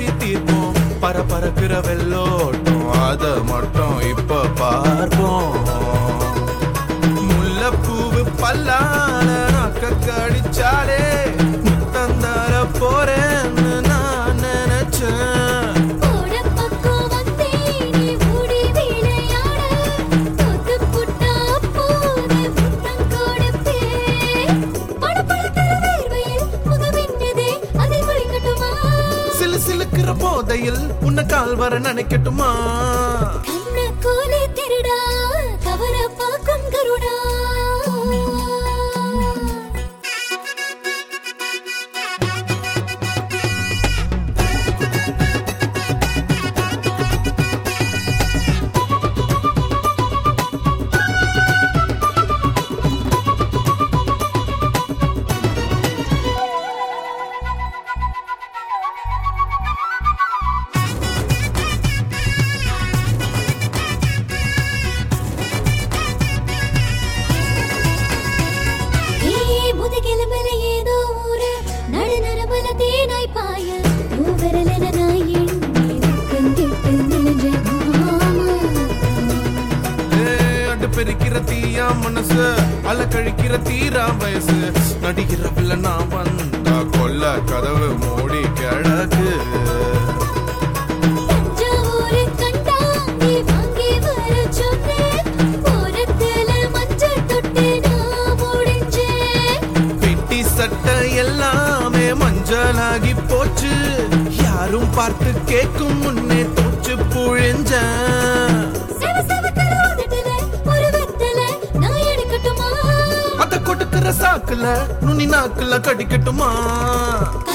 பேசி தீர்ப்போம் பர பறக்கிற வெள்ளோட்டம் அத மட்டும் இப்ப பார்ப்போம் முல்லைப்பூவு பல்லால நாக்க கடிச்சாலே முத்தந்தார போறேன்னு நான் நினைச்சேன் போட பக்கம் வந்தே நீ ஓடி விளையாட தொட்டு புட்டா போது முத்தம் கொடுப்பே படபடக்கிற வேர்வையில் முகமென்னதே அதை குளிக்கட்டுமா சிலு சிலுக்கிற போதையில் உன்னை கால் வர நினைக்கட்டுமா கண்ண கோலே திருடா கவர பாக்கும் கருடா ஏ முதுகெலும்புல ஏதோ ஊரு நடு நரம்புல தேனாய் பாய மூவரலன நாய் எண்ணி கண்டிட்டு நிலஞ்ச மாமா ஏ, அடு பெருக்கிற தீயா மனசு அல கழிக்கிற தீரா வயசு நடிகிற பிள்ளை நான் வந்தா கொல்ல கதவு மூடி கிழக்கு தஞ்சாவூரு கண்டாங்கி வாங்கி வர சொன்னேன் ஓரத்துல மஞ்சள் தொட்டு நான் முடிஞ்சேன் பெட்டி சட்டை எல்லாமே மஞ்சளாகி போச்சு யாரும் பார்த்து கேட்கும் முன்னே தோச்சு புழிஞ்சேன் செவ செவக்கல உதட்டுல ஒரு வெத்தல நான் எடுக்கட்டுமா அத கொடுக்கிற சாக்குல நுனி நாக்குல கடிக்கட்டுமா